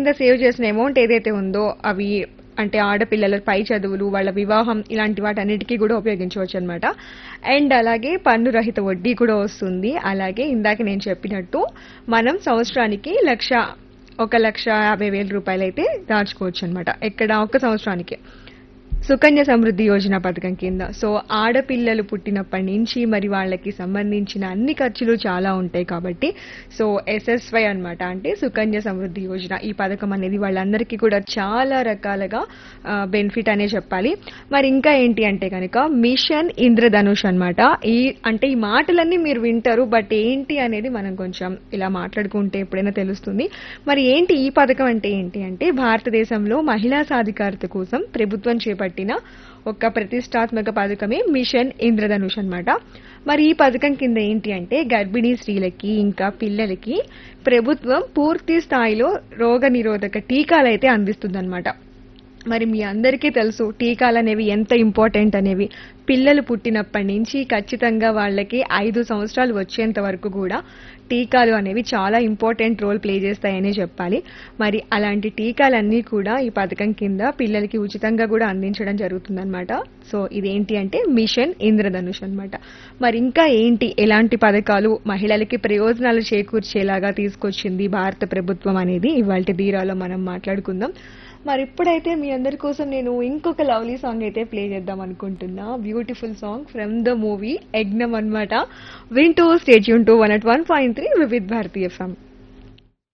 కింద సేవ్ చేసిన అమౌంట్ ఏదైతే ఉందో అవి అంటే ఆడపిల్లల పై చదువులు వాళ్ళ వివాహం ఇలాంటి వాటన్నిటికీ కూడా ఉపయోగించవచ్చు అనమాట అండ్ అలాగే పన్ను రహిత వడ్డీ కూడా వస్తుంది అలాగే ఇందాక నేను చెప్పినట్టు మనం సంవత్సరానికి లక్ష ఒక లక్ష యాభై వేల రూపాయలు అయితే దాచుకోవచ్చు అనమాట ఎక్కడ ఒక సంవత్సరానికి సుకన్య సమృద్ధి యోజన పథకం కింద సో ఆడపిల్లలు పుట్టినప్పటి నుంచి మరి వాళ్ళకి సంబంధించిన అన్ని ఖర్చులు చాలా ఉంటాయి కాబట్టి సో ఎస్ఎస్వై అన్నమాట అంటే సుకన్య సమృద్ధి యోజన ఈ పథకం అనేది వాళ్ళందరికీ కూడా చాలా రకాలుగా బెనిఫిట్ అనే చెప్పాలి మరి ఇంకా ఏంటి అంటే కనుక మిషన్ ఇంద్రధనుష్ అన్నమాట ఈ అంటే ఈ మాటలన్నీ మీరు వింటారు బట్ ఏంటి అనేది మనం కొంచెం ఇలా మాట్లాడుకుంటే ఎప్పుడైనా తెలుస్తుంది మరి ఏంటి ఈ పథకం అంటే ఏంటి అంటే భారతదేశంలో మహిళా సాధికారత కోసం ప్రభుత్వం చేపట్టిన ఒక ప్రతిష్టాత్మక పథకమే మిషన్ ఇంద్రధనుష్ అన్నమాట మరి ఈ పథకం కింద ఏంటి అంటే గర్భిణీ స్త్రీలకి ఇంకా పిల్లలకి ప్రభుత్వం పూర్తి స్థాయిలో రోగ నిరోధక టీకాలు అయితే అందిస్తుందన్నమాట మరి మీ అందరికీ తెలుసు టీకాలు అనేవి ఎంత ఇంపార్టెంట్ అనేవి పిల్లలు పుట్టినప్పటి నుంచి ఖచ్చితంగా వాళ్ళకి ఐదు సంవత్సరాలు వచ్చేంత వరకు కూడా టీకాలు అనేవి చాలా ఇంపార్టెంట్ రోల్ ప్లే చేస్తాయనే చెప్పాలి మరి అలాంటి టీకాలన్నీ కూడా ఈ పథకం కింద పిల్లలకి ఉచితంగా కూడా అందించడం జరుగుతుందన్నమాట సో ఇదేంటి అంటే మిషన్ ఇంద్రధనుష్ అన్నమాట మరి ఇంకా ఏంటి ఎలాంటి పథకాలు మహిళలకి ప్రయోజనాలు చేకూర్చేలాగా తీసుకొచ్చింది భారత ప్రభుత్వం అనేది ఇవాళ ధీరాలో మనం మాట్లాడుకుందాం మరి ఇప్పుడైతే మీ అందరి కోసం నేను ఇంకొక లవ్లీ సాంగ్ అయితే ప్లే చేద్దాం అనుకుంటున్నా beautiful song from the movie Yagnam అన్నమాట వింటూ stay tuned two one at one point three Vividh Bharati FM